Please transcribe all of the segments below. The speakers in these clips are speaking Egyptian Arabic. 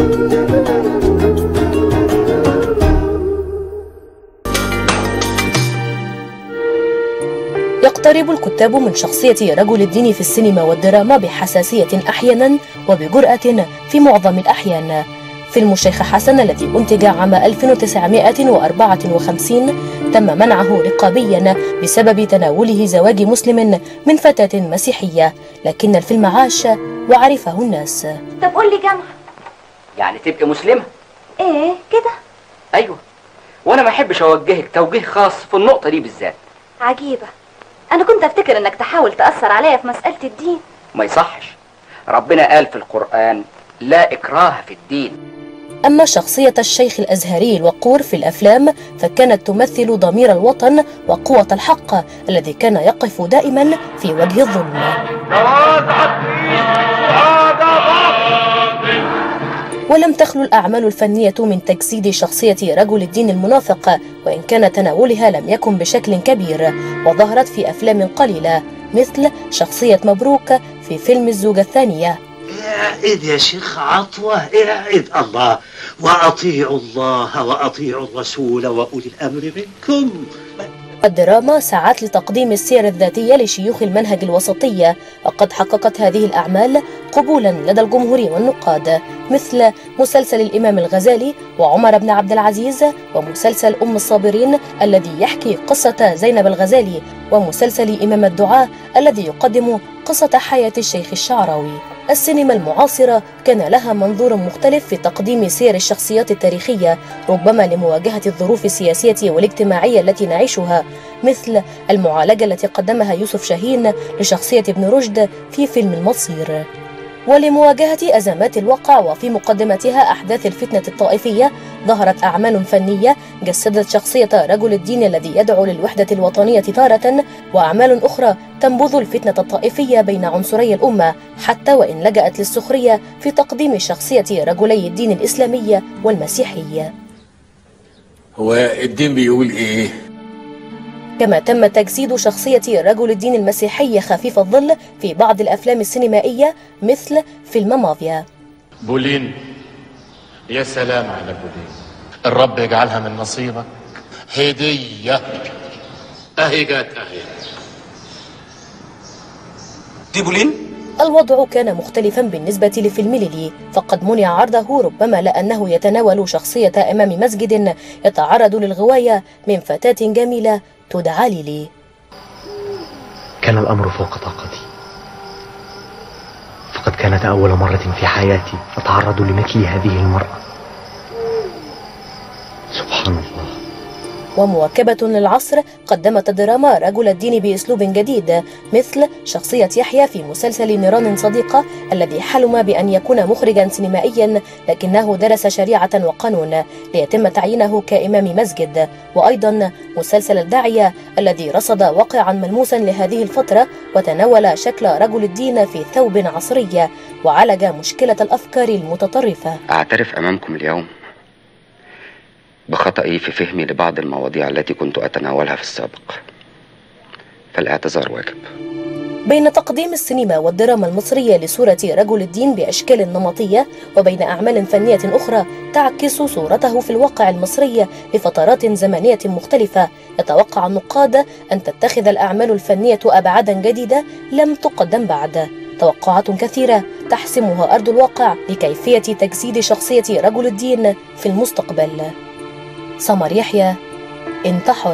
يقترب الكتاب من شخصية رجل الدين في السينما والدراما بحساسية أحيانا وبجرأة في معظم الأحيان فيلم الشيخ حسن الذي أنتج عام 1954 تم منعه رقابيا بسبب تناوله زواج مسلم من فتاة مسيحية لكن الفيلم عاش وعرفه الناس طب قول لي جامعة يعني تبقي مسلمة ايه كده أيوة وأنا ما أحبش أوجهك توجيه خاص في النقطة دي بالذات عجيبة انا كنت افتكر انك تحاول تأثر عليا في مسألة الدين ما يصحش ربنا قال في القرآن لا إكراه في الدين أما شخصية الشيخ الأزهري الوقور في الأفلام فكانت تمثل ضمير الوطن وقوة الحق الذي كان يقف دائما في وجه الظلم ولم تخلو الأعمال الفنية من تجسيد شخصية رجل الدين المنافق وإن كان تناولها لم يكن بشكل كبير وظهرت في أفلام قليلة مثل شخصية مبروك في فيلم الزوجة الثانية اعد يا شيخ عطوة اعد الله وأطيعوا الله وأطيعوا الرسول وأولي الأمر منكم الدراما سعت لتقديم السير الذاتية لشيوخ المنهج الوسطية وقد حققت هذه الأعمال قبولا لدى الجمهور والنقاد مثل مسلسل الإمام الغزالي وعمر بن عبد العزيز ومسلسل أم الصابرين الذي يحكي قصة زينب الغزالي ومسلسل إمام الدعاء الذي يقدم قصة حياة الشيخ الشعراوي السينما المعاصرة كان لها منظور مختلف في تقديم سير الشخصيات التاريخية ربما لمواجهة الظروف السياسية والاجتماعية التي نعيشها مثل المعالجة التي قدمها يوسف شاهين لشخصية ابن رشد في فيلم المصير ولمواجهة أزمات الواقع وفي مقدمتها أحداث الفتنة الطائفية ظهرت أعمال فنية جسدت شخصية رجل الدين الذي يدعو للوحدة الوطنية تارة وأعمال أخرى تنبذ الفتنة الطائفية بين عنصري الأمة حتى وإن لجأت للسخرية في تقديم شخصية رجلي الدين الإسلامي والمسيحي هو الدين بيقول ايه كما تم تجسيد شخصية رجل الدين المسيحي خفيف الظل في بعض الأفلام السينمائية مثل فيلم مافيا بولين يا سلام على بولين الرب يجعلها من نصيبك هدية اهي جت اهي دي بولين الوضع كان مختلفا بالنسبة لفيلم ليلي فقد منع عرضه ربما لأنه يتناول شخصية إمام مسجد يتعرض للغواية من فتاة جميلة تدعى ليلي كان الأمر فوق طاقتي فقد كانت أول مرة في حياتي أتعرض لمثل هذه المرأة سبحان الله ومواكبة للعصر قدمت الدراما رجل الدين بأسلوب جديد مثل شخصية يحيى في مسلسل نيران صديقة الذي حلم بأن يكون مخرجا سينمائيا لكنه درس شريعة وقانون ليتم تعيينه كإمام مسجد وأيضا مسلسل الداعية الذي رصد واقعا ملموسا لهذه الفترة وتناول شكل رجل الدين في ثوب عصري وعالج مشكلة الأفكار المتطرفة أعترف أمامكم اليوم بخطئي في فهمي لبعض المواضيع التي كنت أتناولها في السابق فالاعتذار واجب بين تقديم السينما والدراما المصرية لصورة رجل الدين بأشكال نمطية وبين أعمال فنية أخرى تعكس صورته في الواقع المصري لفترات زمنية مختلفة يتوقع النقاد أن تتخذ الأعمال الفنية أبعادا جديدة لم تقدم بعد توقعات كثيرة تحسمها أرض الواقع لكيفية تجسيد شخصية رجل الدين في المستقبل سمر يحيى انت حر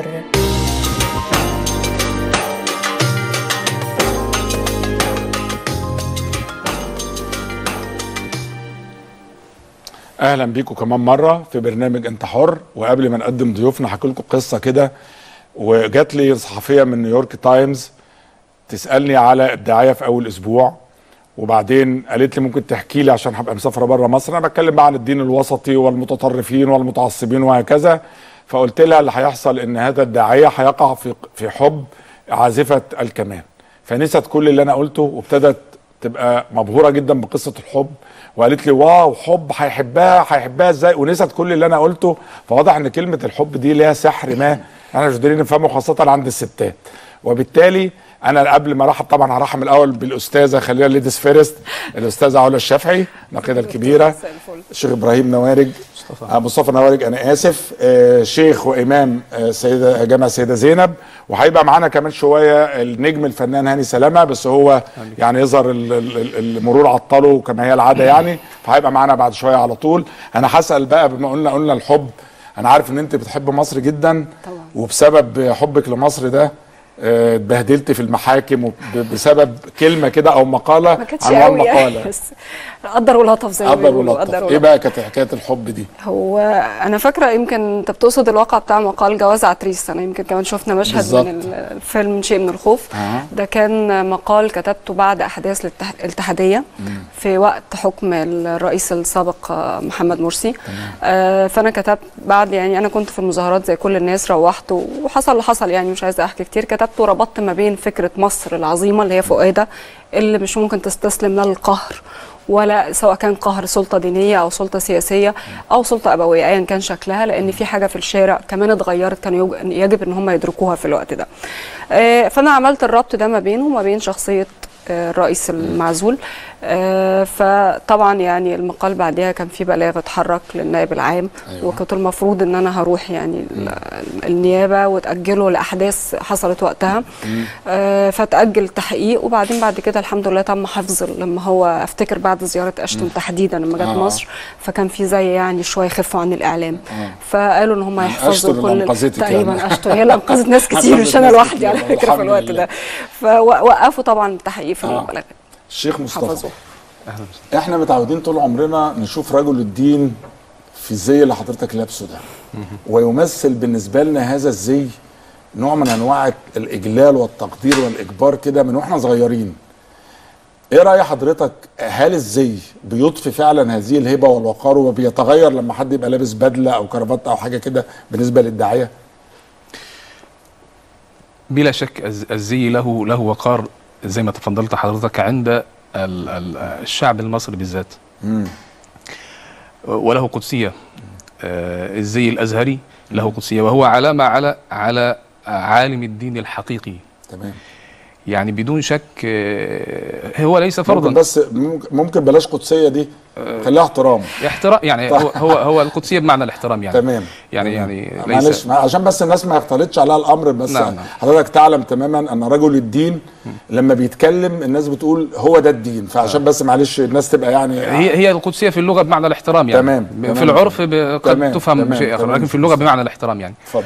اهلا بيكم كمان مره في برنامج انت حر وقبل ما نقدم ضيوفنا هحكي لكم قصه كده وجات لي صحفيه من نيويورك تايمز تسالني على الدعايه في اول اسبوع وبعدين قالت لي ممكن تحكي لي عشان هبقى مسافره بره مصر انا بتكلم بقى عن الدين الوسطي والمتطرفين والمتعصبين وهكذا فقلت لها اللي هيحصل ان هذا الداعيه هيقع في في حب عازفه الكمان فنست كل اللي انا قلته وابتدت تبقى مبهوره جدا بقصه الحب وقالت لي واو حب هيحبها هيحبها ازاي ونست كل اللي انا قلته فواضح ان كلمه الحب دي ليها سحر ما احنا مش قادرين نفهمه خاصه عند الستات وبالتالي انا قبل ما ارحب طبعا هرحب الاول بالاستاذه خلينا ليديز فيرست الاستاذه علا الشافعي الناقده الكبيره الشيخ ابراهيم نوارج آه، مصطفى نوارج انا اسف آه، شيخ وامام آه، سيده جامع السيده زينب وهيبقى معانا كمان شويه النجم الفنان هاني سلامه بس هو يعني يظهر ال- ال- ال- المرور عطله كما هي العاده يعني فهيبقى معانا بعد شويه على طول انا هسال بقى بما قلنا قلنا الحب انا عارف ان انت بتحب مصر جدا طبعا. وبسبب حبك لمصر ده آه، اتبهدلت في المحاكم وب- بسبب كلمه كده او مقاله ما كانتش عنوان قوي يعني مقاله بس قدر ولطف زي ما قدر بيقولوا ولطف قدر ايه بقى كانت حكايه الحب دي هو انا فاكره يمكن انت بتقصد الواقع بتاع مقال جواز عتريس انا يمكن كمان شفنا مشهد بالظبط. من ال- الفيلم شيء من الخوف أها. ده كان مقال كتبته بعد احداث الاتح- الاتحاديه في وقت حكم الرئيس السابق آه، محمد مرسي آه، فانا كتبت بعد يعني انا كنت في المظاهرات زي كل الناس روحت وحصل اللي حصل يعني مش عايزه احكي كتير كتبت وربطت ما بين فكره مصر العظيمه اللي هي فؤاده اللي مش ممكن تستسلم لا للقهر ولا سواء كان قهر سلطه دينيه او سلطه سياسيه او سلطه ابويه ايا كان شكلها لان في حاجه في الشارع كمان اتغيرت كان يج- يجب ان هم يدركوها في الوقت ده آه، فانا عملت الربط ده ما بينه وما بين شخصيه آه، الرئيس المعزول آه، فطبعا يعني المقال بعدها كان في بلاغ اتحرك للنائب العام أيوة. وكنت المفروض ان انا هروح يعني ال- النيابه وتاجله لاحداث حصلت وقتها آه، فتاجل التحقيق وبعدين بعد كده الحمد لله تم حفظ لما هو افتكر بعد زياره اشتون تحديدا لما جت آه. مصر فكان في زي يعني شويه خفوا عن الاعلام آه. فقالوا ان هم أشتون يحفظوا اللي كل أنقذتك تقريبا يعني. اشتون هي اللي انقذت ناس كتير أنقذت مش انا ناس لوحدي كتير على والله، فكره في الحمد الوقت لله. ده فوقفوا طبعا التحقيق في آه. البلاغ الشيخ مصطفى حفظوه احنا متعودين طول عمرنا نشوف رجل الدين في الزي اللي حضرتك لابسه ده ويمثل بالنسبه لنا هذا الزي نوع من انواع الاجلال والتقدير والاجبار كده من واحنا صغيرين ايه راي حضرتك هل الزي بيضفي فعلا هذه الهبه والوقار وبيتغير لما حد يبقى لابس بدله او كرافته او حاجه كده بالنسبه للداعيه بلا شك الز- الزي له له وقار زي ما تفضلت حضرتك عند ال- ال- الشعب المصري بالذات مم. وله قدسيه آه، الزي الازهري له قدسيه وهو علامه على على عالم الدين الحقيقي تمام يعني بدون شك آه، هو ليس ممكن فرضا بس ممكن- ممكن بلاش قدسيه دي خليها احترام احترام يعني هو هو هو القدسيه بمعنى الاحترام يعني تمام يعني يعني معلش ليس مع- عشان بس الناس ما يختلطش عليها الامر بس نعم، نعم. حضرتك تعلم تماما ان رجل الدين لما بيتكلم الناس بتقول هو ده الدين فعشان بس معلش الناس تبقى يعني هي هي القدسيه في اللغه بمعنى الاحترام يعني تمام، في تمام، العرف ب- قد تمام، تفهم تمام، بشيء اخر تمام. لكن في اللغه بمعنى الاحترام يعني اتفضل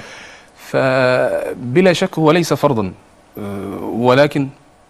فبلا شك هو ليس فرضا آه، ولكن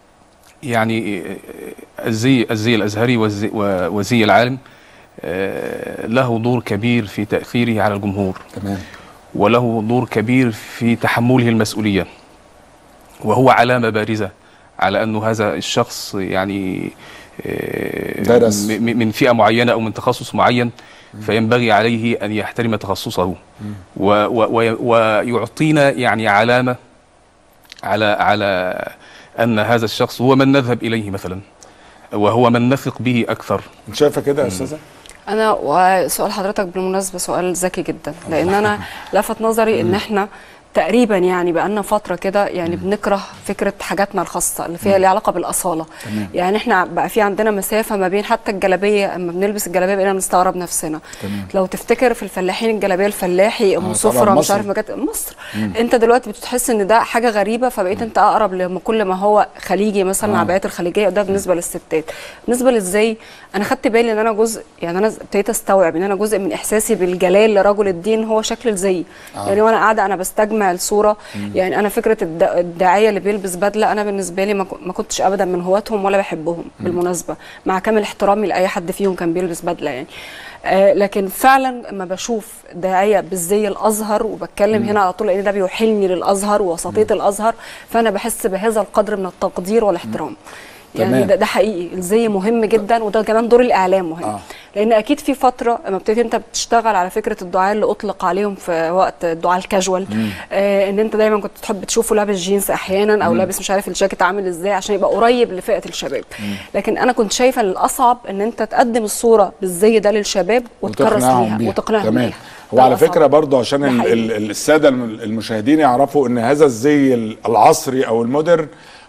يعني آه، الزي الزي الازهري والزي, و- وزي العالم آه، له دور كبير في تاثيره على الجمهور تمام وله دور كبير في تحمله المسؤوليه وهو علامه بارزه على انه هذا الشخص يعني آه، درس. م- م- من فئه معينه او من تخصص معين فينبغي عليه ان يحترم تخصصه و و و ويعطينا يعني علامه على على ان هذا الشخص هو من نذهب اليه مثلا وهو من نثق به اكثر انت شايفه كده يا استاذه انا وسؤال حضرتك بالمناسبه سؤال ذكي جدا لان انا لفت نظري ان احنا تقريبا يعني بقالنا فتره كده يعني بنكره فكره حاجاتنا الخاصه اللي فيها ليها علاقه بالاصاله تمام. يعني احنا بقى في عندنا مسافه ما بين حتى الجلابيه اما بنلبس الجلابيه بقينا بنستغرب نفسنا تمام. لو تفتكر في الفلاحين الجلابيه الفلاحي ام طبعاً صفرة مش مصري. عارف مكات مصر انت دلوقتي بتحس ان ده حاجه غريبه فبقيت انت اقرب لكل ما هو خليجي مثلا آه. العبايات الخليجيه وده بالنسبه للستات بالنسبه للزي انا خدت بالي ان انا جزء يعني انا ابتديت استوعب ان انا جزء من احساسي بالجلال لرجل الدين هو شكل الزي آه. يعني وانا قاعده انا بستجمع الصوره يعني انا فكره الد- الداعيه اللي بيلبس بدله انا بالنسبه لي ما ك- ما كنتش ابدا من هواتهم ولا بحبهم بالمناسبه مع كامل احترامي لاي حد فيهم كان بيلبس بدله يعني آه لكن فعلا لما بشوف داعيه بالزي الازهر وبتكلم هنا على طول لان ده بيوحلني للازهر ووسطيه الازهر فانا بحس بهذا القدر من التقدير والاحترام يعني تمام. ده, ده حقيقي الزي مهم جدا وده كمان دور الاعلام مهم آه. آه. لان اكيد في فتره لما ابتديت انت بتشتغل على فكره الدعاء اللي اطلق عليهم في وقت الدعاء الكاجوال آه ان انت دايما كنت تحب تشوفه لابس جينز احيانا او لابس مش عارف الجاكيت عامل ازاي عشان يبقى قريب لفئه الشباب لكن انا كنت شايفه ان الاصعب ان انت تقدم الصوره بالزي ده للشباب وتكرس وتقنعهم ليها بيها وتقنعهم تمام بيها هو ده على الأصعب. فكره برضو عشان ده ال حقيقي. ال ال- الساده الم- المشاهدين يعرفوا ان هذا الزي ال- العصري او المودرن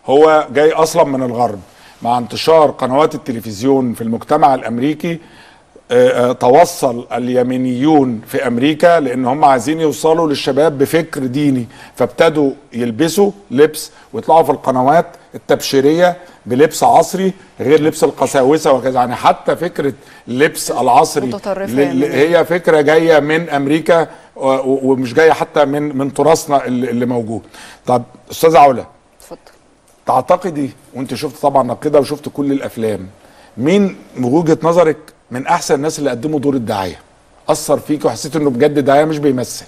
هو جاي اصلا من الغرب مع انتشار قنوات التلفزيون في المجتمع الامريكي آه، آه، توصل اليمينيون في امريكا لان هم عايزين يوصلوا للشباب بفكر ديني فابتدوا يلبسوا لبس ويطلعوا في القنوات التبشيريه بلبس عصري غير لبس القساوسه وكذا يعني حتى فكره اللبس العصري متطرفة ل- يعني. ل- هي فكره جايه من امريكا و- و- ومش جايه حتى من من تراثنا اللي اللي موجود طب استاذه علا اتفضل تعتقدي وانت شفت طبعا نقيضه وشفت كل الافلام مين من وجهه نظرك من احسن الناس اللي قدموا دور الداعيه اثر فيك وحسيت انه بجد داعيه مش بيمثل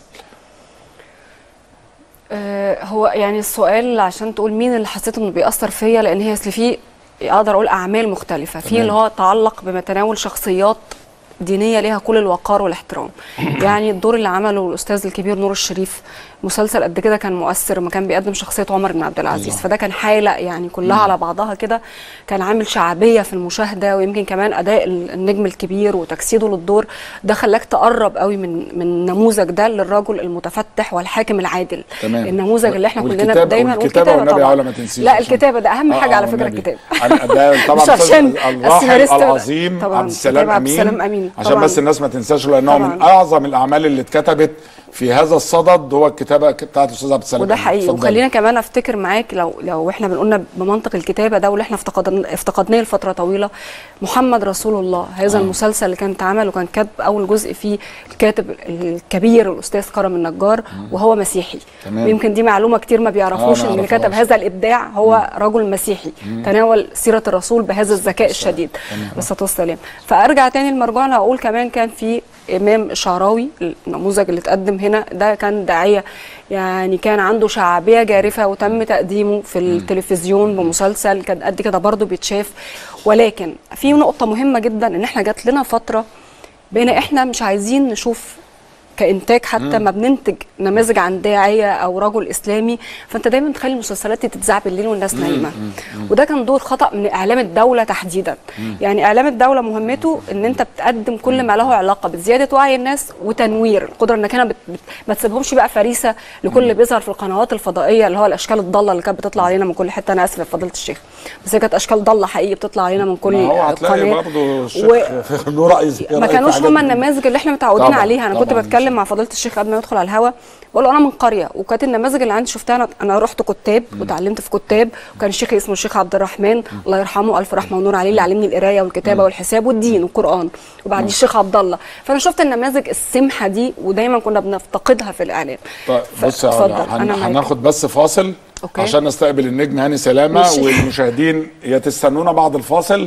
آه، هو يعني السؤال عشان تقول مين اللي حسيت انه بيأثر فيا لان هي اصل في اقدر اقول اعمال مختلفه في تمام. اللي هو تعلق بمتناول شخصيات دينيه ليها كل الوقار والاحترام يعني الدور اللي عمله الاستاذ الكبير نور الشريف مسلسل قد كده كان مؤثر ما كان بيقدم شخصيه عمر بن عبد العزيز الله. فده كان حاله يعني كلها مم. على بعضها كده كان عامل شعبيه في المشاهده ويمكن كمان اداء ال- النجم الكبير وتجسيده للدور ده خلاك تقرب قوي من من النموذج ده للرجل المتفتح والحاكم العادل تمام. النموذج اللي احنا كلنا والكتابة- دايما والكتابة والنبي طبعا علا ما تنسيش لا عشان- الكتابه ده اهم آه، حاجه آه، على فكره والنبي. الكتابه أنا- ده طبعا مش عشان أستاذ الراحل السيناريست- العظيم طبعاً عبد السلام عبد السلام امين أمين. عشان طبعاً. بس الناس ما تنساش لانه من طبعاً. اعظم الاعمال اللي اتكتبت في هذا الصدد هو الكتابه بتاعت الاستاذ عبد السلام وده أمين. حقيقي اتفضلي. وخلينا كمان افتكر معاك لو لو احنا بنقولنا بمنطق الكتابه ده واللي احنا افتقدنا افتقدناه لفتره طويله محمد رسول الله هذا آه. المسلسل اللي كان اتعمل وكان كاتب اول جزء فيه الكاتب الكبير الاستاذ كرم النجار وهو مسيحي تمام. ويمكن دي معلومه كتير ما بيعرفوش آه، ما ان اللي كتب يعرفوهاش. هذا الابداع هو رجل مسيحي مم. تناول سيره الرسول بهذا الذكاء الشديد تمام. عليه الصلاه والسلام فارجع تاني لمرجعنا اقول كمان كان في امام الشعراوي النموذج اللي اتقدم هنا ده كان داعيه يعني كان عنده شعبيه جارفه وتم تقديمه في التلفزيون بمسلسل كان قد كده برضه بيتشاف ولكن في نقطه مهمه جدا ان احنا جات لنا فتره بقينا احنا مش عايزين نشوف كانتاج حتى مم. ما بننتج نماذج عن داعيه او رجل اسلامي فانت دايما تخلي المسلسلات دي تتذاع بالليل والناس نايمه وده كان دور خطا من اعلام الدوله تحديدا مم. يعني اعلام الدوله مهمته ان انت بتقدم كل ما له علاقه بزياده وعي الناس وتنوير القدره انك هنا بت... بت... ما تسيبهمش بقى فريسه لكل اللي بيظهر في القنوات الفضائيه اللي هو الاشكال الضاله اللي كانت بتطلع علينا من كل حته انا اسف يا فضيله الشيخ بس هي كانت اشكال ضاله حقيقي بتطلع علينا من كل ما هو هتلاقي قناه برضه الشيخ و- له راي زي ما رأيك في كانوش حاجات هما دي. النماذج اللي احنا متعودين طبعاً، عليها انا كنت طبعاً. بتكلم مع فضيله الشيخ قبل ما يدخل على الهوا بقول له انا من قريه وكانت النماذج اللي عندي شفتها انا انا رحت كتاب وتعلمت في كتاب وكان الشيخ اسمه الشيخ عبد الرحمن الله يرحمه الف رحمه ونور عليه اللي علمني القرايه والكتابه والحساب والدين والقران وبعديه الشيخ عبد الله فانا شفت النماذج السمحه دي ودايما كنا بنفتقدها في الاعلام طيب بص يا اتفضل، علا، هن- أنا معاك. هناخد بس فاصل أوكي. عشان نستقبل النجم هاني سلامه ماشي. والمشاهدين يا تستنونا بعد الفاصل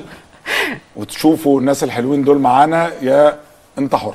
وتشوفوا الناس الحلوين دول معانا يا انت حر